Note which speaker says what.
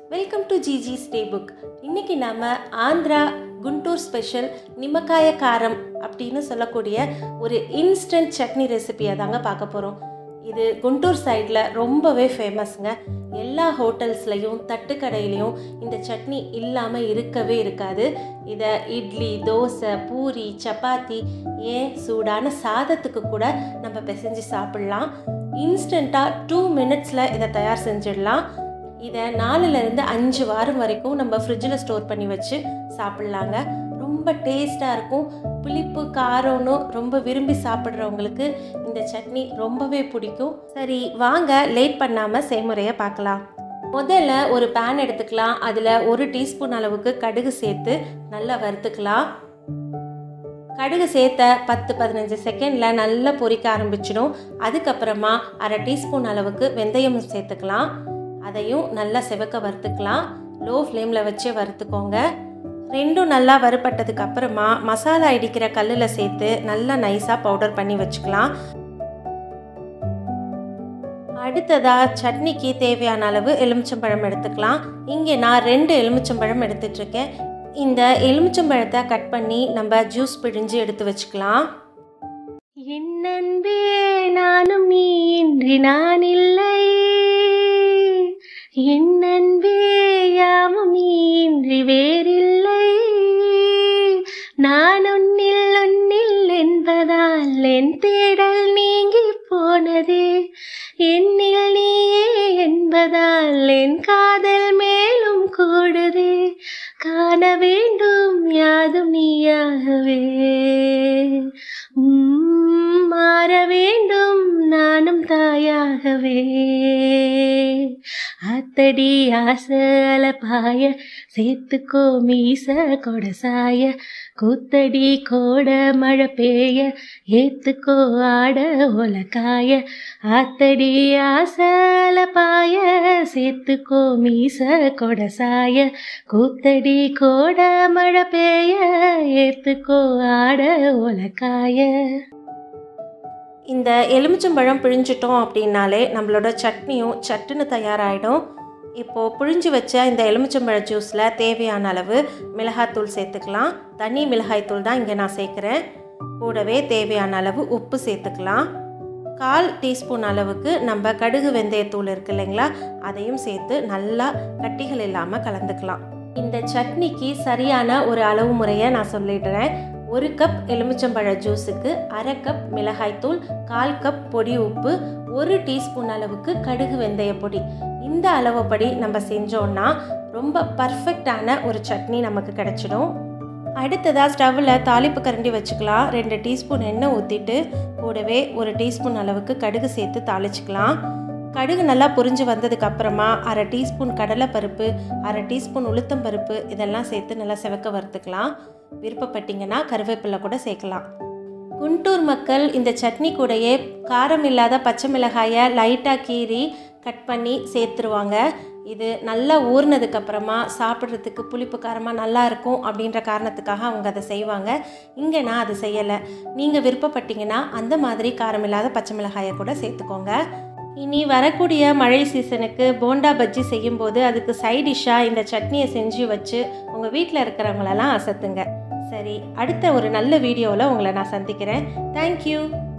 Speaker 1: welcome to GG stay book இன்னைக்கு நாம Andhra Guntur special நிம்மக்காய காரம் அப்படின்னு சொல்லக்கூடிய ஒரு இன்ஸ்டன்ட் சட்னி ரெசிபியை தாங்க பார்க்க போகிறோம் இது குண்டூர் சைடில் ரொம்பவே ஃபேமஸ்ங்க எல்லா ஹோட்டல்ஸ்லையும் தட்டுக்கடையிலையும் இந்த சட்னி இல்லாமல் இருக்கவே இருக்காது இதை இட்லி தோசை பூரி சப்பாத்தி ஏன் சூடான சாதத்துக்கு கூட நம்ம பிசைஞ்சு சாப்பிட்லாம் இன்ஸ்டண்ட்டாக டூ மினிட்ஸில் இதை தயார் செஞ்சிடலாம் இதை நாலுலேருந்து அஞ்சு வாரம் வரைக்கும் நம்ம ஃப்ரிட்ஜில் ஸ்டோர் பண்ணி வச்சு சாப்பிட்லாங்க ரொம்ப டேஸ்ட்டாக இருக்கும் புளிப்பு காரம்னு ரொம்ப விரும்பி சாப்பிட்றவங்களுக்கு இந்த சட்னி ரொம்பவே பிடிக்கும் சரி வாங்க லேட் பண்ணாமல் செய்முறையை பார்க்கலாம் முதல்ல ஒரு பேன் எடுத்துக்கலாம் அதில் ஒரு டீஸ்பூன் அளவுக்கு கடுகு சேர்த்து நல்லா வறுத்துக்கலாம் கடுகு சேர்த்த பத்து பதினஞ்சு செகண்டில் நல்லா பொரிக்க ஆரம்பிச்சிடும் அதுக்கப்புறமா அரை டீஸ்பூன் அளவுக்கு வெந்தயம் சேர்த்துக்கலாம் அதையும் நல்லா செவக்க வறுத்துக்கலாம் லோ ஃப்ளேமில் வச்சு வறுத்துக்கோங்க ரெண்டும் நல்லா வறுபட்டதுக்கு அப்புறமா மசாலா இடிக்கிற கல்லில் சேர்த்து நல்லா நைஸாக பவுடர் பண்ணி வச்சுக்கலாம் அடுத்ததாக சட்னிக்கு தேவையான அளவு எலுமிச்சம்பழம் எடுத்துக்கலாம் இங்கே நான் ரெண்டு எலுமிச்சம்பழம் எடுத்துட்ருக்கேன் இந்த எலுமிச்சம்பழத்தை கட் பண்ணி நம்ம ஜூஸ் பிழிஞ்சு எடுத்து வச்சுக்கலாம்
Speaker 2: என் அன்பே நானும் நீ இன்றி நான் இல்லை என் அன்பே யாவும் நீ இன்றி வேறில்லை நான் உன்னில் உன்னில் என்பதால் என் தேடல் நீங்கி போனதே என்னில் நீயே என்பதால் என் காதல் மேலும் கூடுதே காண வேண்டும் யாதும் நீயாகவே உம், மாற வேண்டும் நானும் தாயாகவே அத்தடி ஆசை அலப்பாய சேர்த்துக்கோ மீச கொடசாய கூத்தடி கோட மழை பெய்ய ஏத்துக்கோ ஆட ஒலக்காய ஆத்தடி ஆசல பாய சேர்த்துக்கோ மீச கொடசாய கூத்தடி கோட மழை பெய்ய ஏத்துக்கோ ஆட ஒலக்காய
Speaker 1: இந்த எலுமிச்சம்பழம் பிழிஞ்சிட்டோம் அப்படின்னாலே நம்மளோட சட்னியும் சட்டுன்னு தயாராகிடும் இப்போது பிழிஞ்சு வச்ச இந்த எலுமிச்சம்பழ ஜூஸில் தேவையான அளவு மிளகாத்தூள் சேர்த்துக்கலாம் தனி மிளகாய்த்தூள் தான் இங்கே நான் சேர்க்குறேன் கூடவே தேவையான அளவு உப்பு சேர்த்துக்கலாம் கால் டீஸ்பூன் அளவுக்கு நம்ம கடுகு வெந்தயத்தூள் இருக்கு இல்லைங்களா அதையும் சேர்த்து நல்லா கட்டிகள் இல்லாமல் கலந்துக்கலாம் இந்த சட்னிக்கு சரியான ஒரு அளவு முறையை நான் சொல்லிடுறேன் ஒரு கப் எலுமிச்சம்பழ ஜூஸுக்கு அரை கப் மிளகாய்த்தூள் கால் கப் பொடி உப்பு ஒரு டீஸ்பூன் அளவுக்கு கடுகு வெந்தய பொடி இந்த அளவுப்படி நம்ம செஞ்சோன்னா ரொம்ப பர்ஃபெக்டான ஒரு சட்னி நமக்கு கிடைச்சிடும் அடுத்ததாக ஸ்டவ்வில் தாளிப்பு கரண்டி வச்சுக்கலாம் ரெண்டு டீஸ்பூன் எண்ணெய் ஊற்றிட்டு கூடவே ஒரு டீஸ்பூன் அளவுக்கு கடுகு சேர்த்து தாளிச்சுக்கலாம் கடுகு நல்லா பொரிஞ்சு வந்ததுக்கு அப்புறமா அரை டீஸ்பூன் கடலைப்பருப்பு அரை டீஸ்பூன் உளுத்தம்பருப்பு இதெல்லாம் சேர்த்து நல்லா செவக்க வறுத்துக்கலாம் விருப்பப்பட்டீங்கன்னா கருவேப்பிலை கூட சேர்க்கலாம் குண்டூர் மக்கள் இந்த சட்னி கூடயே காரம் இல்லாத பச்சை மிளகாயை லைட்டாக கீறி கட் பண்ணி சேர்த்துருவாங்க இது நல்லா ஊறினதுக்கு அப்புறமா சாப்பிட்றதுக்கு புளிப்பு காரமாக நல்லா இருக்கும் அப்படின்ற காரணத்துக்காக அவங்க அதை செய்வாங்க இங்கே நான் அதை செய்யலை நீங்கள் விருப்பப்பட்டீங்கன்னா அந்த மாதிரி காரம் இல்லாத பச்சை மிளகாயை கூட சேர்த்துக்கோங்க இனி வரக்கூடிய மழை சீசனுக்கு போண்டா பஜ்ஜி செய்யும்போது அதுக்கு சைட் டிஷ்ஷாக இந்த சட்னியை செஞ்சு வச்சு உங்கள் வீட்டில் இருக்கிறவங்களெல்லாம் அசத்துங்க சரி அடுத்த ஒரு நல்ல வீடியோவில் உங்களை நான் சந்திக்கிறேன் தேங்க்யூ